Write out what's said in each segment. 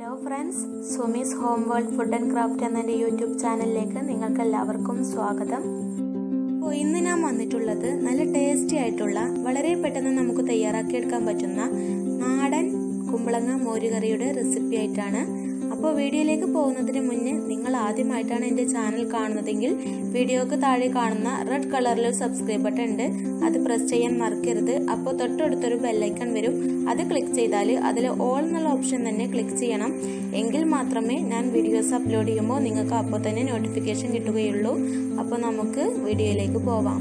hello friends Sumi's home world food and craft എന്ന എൻ്റെ YouTube ചാനലിലേക്ക് നിങ്ങൾക്ക് എല്ലാവർക്കും സ്വാഗതം അപ്പോൾ ഇന്ന് ഞാൻ വന്നിട്ടുള്ളത് നല്ല ടേസ്റ്റി ആയിട്ടുള്ള വളരെ പെട്ടെന്ന് നമുക്ക് തയ്യാറാക്കിയെടുക്കാൻ പറ്റുന്ന നാടൻ കുമ്പളങ്ങ മോരുകറിയുടെ റെസിപ്പി ആയിട്ടാണ് അപ്പോൾ വീഡിയോയിലേക്ക് പോകുന്നതിന് മുന്നേ നിങ്ങൾ ആദ്യമായിട്ടാണ് എൻ്റെ ചാനൽ കാണുന്നതെങ്കിൽ വീഡിയോക്ക് താഴെ കാണുന്ന റെഡ് കളറിൽ ഒരു സബ്സ്ക്രൈബ് ബട്ടൺ ഉണ്ട് അത് പ്രസ് ചെയ്യാൻ മറക്കരുത് അപ്പോൾ തൊട്ടടുത്തൊരു ബെല്ലൈക്കൺ വരും അത് ക്ലിക്ക് ചെയ്താൽ അതിൽ ഓൾ എന്നുള്ള ഓപ്ഷൻ തന്നെ ക്ലിക്ക് ചെയ്യണം എങ്കിൽ മാത്രമേ ഞാൻ വീഡിയോസ് അപ്ലോഡ് ചെയ്യുമ്പോൾ നിങ്ങൾക്ക് അപ്പോൾ തന്നെ നോട്ടിഫിക്കേഷൻ കിട്ടുകയുള്ളൂ അപ്പോൾ നമുക്ക് വീഡിയോയിലേക്ക് പോവാം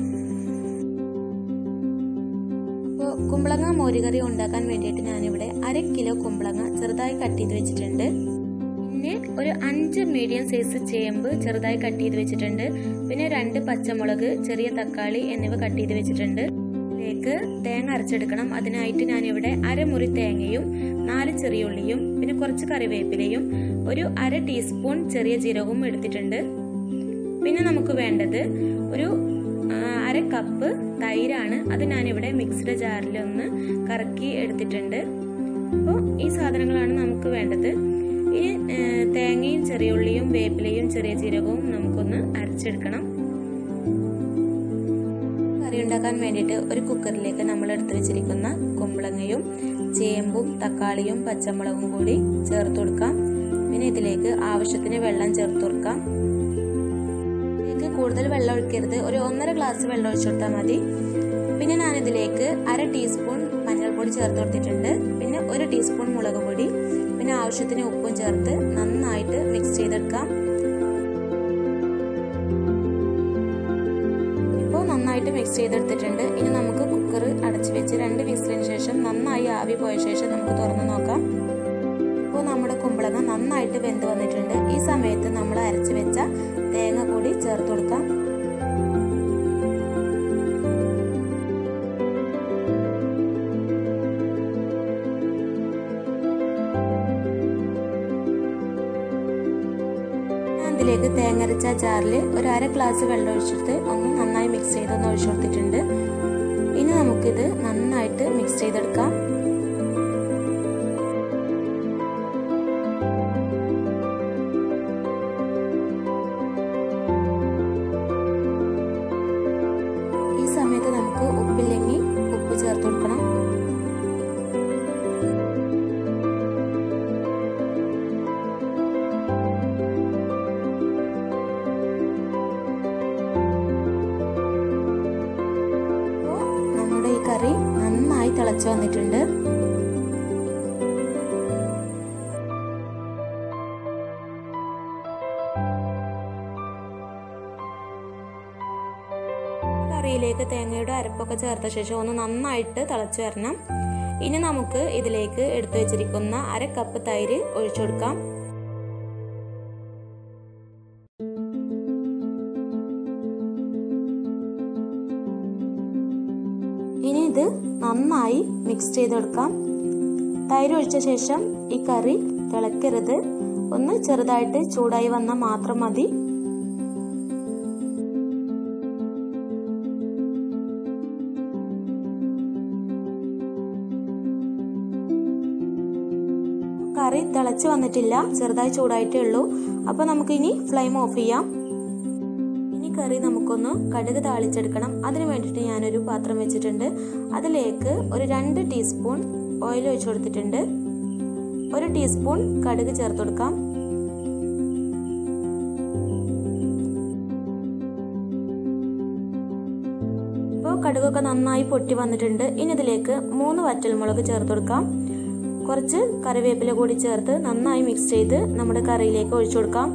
അപ്പോൾ കുമ്പളങ്ങ മോരുകറി ഉണ്ടാക്കാൻ വേണ്ടിയിട്ട് ഞാനിവിടെ അര കിലോ കുമ്പളങ്ങ ചെറുതായി കട്ട് ചെയ്ത് വെച്ചിട്ടുണ്ട് പിന്നെ ഒരു അഞ്ച് മീഡിയം സൈസ് ചേമ്പ് ചെറുതായി കട്ട് ചെയ്ത് വെച്ചിട്ടുണ്ട് പിന്നെ രണ്ട് പച്ചമുളക് ചെറിയ തക്കാളി എന്നിവ കട്ട് ചെയ്ത് വെച്ചിട്ടുണ്ട് ഇതിലേക്ക് തേങ്ങ അരച്ചെടുക്കണം അതിനായിട്ട് ഞാനിവിടെ അരമുറി തേങ്ങയും നാല് ചെറിയ ഉള്ളിയും പിന്നെ കുറച്ച് കറിവേപ്പിലയും ഒരു അര ടീസ്പൂൺ ചെറിയ ജീരകവും എടുത്തിട്ടുണ്ട് പിന്നെ നമുക്ക് വേണ്ടത് ഒരു അര കപ്പ് തൈരാണ് അത് ഞാനിവിടെ മിക്സ്ഡ് ജാറിൽ ഒന്ന് കറക്കി എടുത്തിട്ടുണ്ട് അപ്പോൾ ഈ സാധനങ്ങളാണ് നമുക്ക് വേണ്ടത് ഇനി തേങ്ങയും ചെറിയ ഉള്ളിയും വേപ്പിലയും ചെറിയ ജീരകവും നമുക്കൊന്ന് അരച്ചെടുക്കണം കറി ഉണ്ടാക്കാൻ വേണ്ടിയിട്ട് ഒരു കുക്കറിലേക്ക് നമ്മൾ എടുത്തു വെച്ചിരിക്കുന്ന കുമ്പളങ്ങയും ചേമ്പും തക്കാളിയും പച്ചമുളകും കൂടി ചേർത്ത് കൊടുക്കാം പിന്നെ ഇതിലേക്ക് ആവശ്യത്തിന് വെള്ളം ചേർത്ത് കൊടുക്കാം ഇതിലേക്ക് കൂടുതൽ വെള്ളം ഒഴിക്കരുത് ഒരു ഒന്നര ഗ്ലാസ് വെള്ളം ഒഴിച്ചു കൊടുത്താൽ മതി പിന്നെ ഞാൻ ഇതിലേക്ക് അര ടീസ്പൂൺ മഞ്ഞൾപ്പൊടി ചേർത്ത് കൊടുത്തിട്ടുണ്ട് പിന്നെ ഒരു ടീസ്പൂൺ മുളക് പൊടി പിന്നെ ആവശ്യത്തിന് ഉപ്പും ചേർത്ത് നന്നായിട്ട് മിക്സ് ചെയ്തെടുക്കാം ഇപ്പോൾ നന്നായിട്ട് മിക്സ് ചെയ്തെടുത്തിട്ടുണ്ട് ഇനി നമുക്ക് കുക്കർ അടച്ചു വെച്ച് രണ്ട് വിസിലിന് ശേഷം നന്നായി ആവി പോയ ശേഷം നമുക്ക് തുറന്ന് നോക്കാം ഇപ്പോൾ നമ്മുടെ കുമ്പളങ്ങ നന്നായിട്ട് വെന്ത് വന്നിട്ടുണ്ട് ഈ സമയത്ത് നമ്മൾ അരച്ചു വെച്ച തേങ്ങ കൂടി ചേർത്ത് കൊടുക്കാം ഇതിലേക്ക് തേങ്ങ അരച്ച ജാറിൽ ഒരു അര ഗ്ലാസ് വെള്ളം ഒഴിച്ചിട്ട് ഒന്ന് നന്നായി മിക്സ് ചെയ്ത് ഒന്ന് ഒഴിച്ചു കൊടുത്തിട്ടുണ്ട് ഇനി നമുക്കിത് നന്നായിട്ട് മിക്സ് ചെയ്തെടുക്കാം ഈ സമയത്ത് നമുക്ക് ഉപ്പില്ലെങ്കിൽ ഉപ്പ് ചേർത്ത് കൊടുക്കണം നമ്മുടെ ഈ കറി നന്നായി തിളച്ചു വന്നിട്ടുണ്ട് കറിയിലേക്ക് തേങ്ങയുടെ അരപ്പൊക്കെ ചേർത്ത ശേഷം ഒന്ന് നന്നായിട്ട് തിളച്ചു വരണം ഇനി നമുക്ക് ഇതിലേക്ക് എടുത്തു വെച്ചിരിക്കുന്ന അര കപ്പ് തൈര് ഒഴിച്ചു കൊടുക്കാം ഇനി ഇത് നന്നായി മിക്സ് ചെയ്തെടുക്കാം തൈര് ഒഴിച്ച ശേഷം ഈ കറി തിളക്കരുത് ഒന്ന് ചെറുതായിട്ട് ചൂടായി വന്നാൽ മാത്രം മതി കറി തിളച്ച് വന്നിട്ടില്ല ചെറുതായി ചൂടായിട്ടേ ഉള്ളൂ അപ്പൊ നമുക്ക് ഇനി ഫ്ലെയിം ഓഫ് ചെയ്യാം ഇനി കറി നമുക്കൊന്ന് കടുക് താളിച്ചെടുക്കണം അതിന് വേണ്ടിയിട്ട് ഞാനൊരു പാത്രം വെച്ചിട്ടുണ്ട് അതിലേക്ക് ഒരു രണ്ട് ടീസ്പൂൺ ഓയിൽ ഒഴിച്ചു കൊടുത്തിട്ടുണ്ട് ഒരു ടീസ്പൂൺ കടുക് ചേർത്ത് കൊടുക്കാം ഇപ്പോൾ കടുകൊക്കെ നന്നായി പൊട്ടി വന്നിട്ടുണ്ട് ഇനി ഇതിലേക്ക് മൂന്ന് വറ്റൽമുളക് ചേർത്ത് കൊടുക്കാം കുറച്ച് കറിവേപ്പില കൂടി ചേർത്ത് നന്നായി മിക്സ് ചെയ്ത് നമ്മുടെ കറിയിലേക്ക് ഒഴിച്ചു കൊടുക്കാം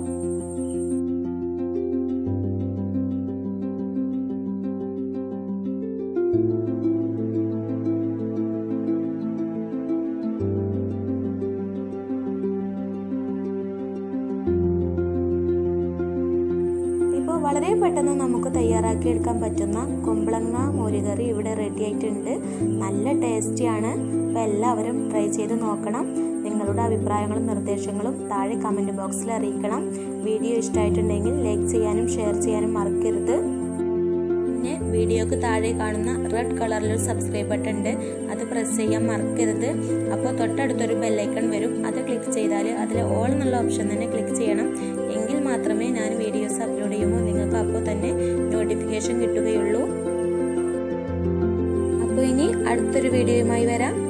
ഇപ്പോൾ വളരെ പെട്ടെന്ന് നമുക്ക് തയ്യാറാക്കി എടുക്കാൻ പറ്റുന്ന കുമ്പളങ്ങ മോരുകറി ഇവിടെ റെഡി ആയിട്ടുണ്ട് നല്ല ടേസ്റ്റിയാണ് അപ്പോൾ എല്ലാവരും ട്രൈ ചെയ്ത് നോക്കണം നിങ്ങളുടെ അഭിപ്രായങ്ങളും നിർദ്ദേശങ്ങളും താഴെ കമൻറ്റ് ബോക്സിൽ അറിയിക്കണം വീഡിയോ ഇഷ്ടമായിട്ടുണ്ടെങ്കിൽ ലൈക്ക് ചെയ്യാനും ഷെയർ ചെയ്യാനും മറക്കരുത് പിന്നെ വീഡിയോക്ക് താഴെ കാണുന്ന റെഡ് കളറിലൊരു സബ്സ്ക്രൈബ് ബട്ടൺ ഉണ്ട് അത് പ്രസ് ചെയ്യാൻ മറക്കരുത് അപ്പോൾ തൊട്ടടുത്തൊരു ബെല്ലൈക്കൺ വരും അത് ക്ലിക്ക് ചെയ്താൽ അതിൽ ഓൾ എന്നുള്ള ഓപ്ഷൻ തന്നെ ക്ലിക്ക് ചെയ്യണം എങ്കിൽ മാത്രമേ ഞാൻ വീഡിയോസ് അപ്ലോഡ് ചെയ്യുമ്പോൾ നിങ്ങൾക്ക് അപ്പോൾ തന്നെ നോട്ടിഫിക്കേഷൻ കിട്ടുകയുള്ളൂ അപ്പോൾ ഇനി അടുത്തൊരു വീഡിയോയുമായി വരാം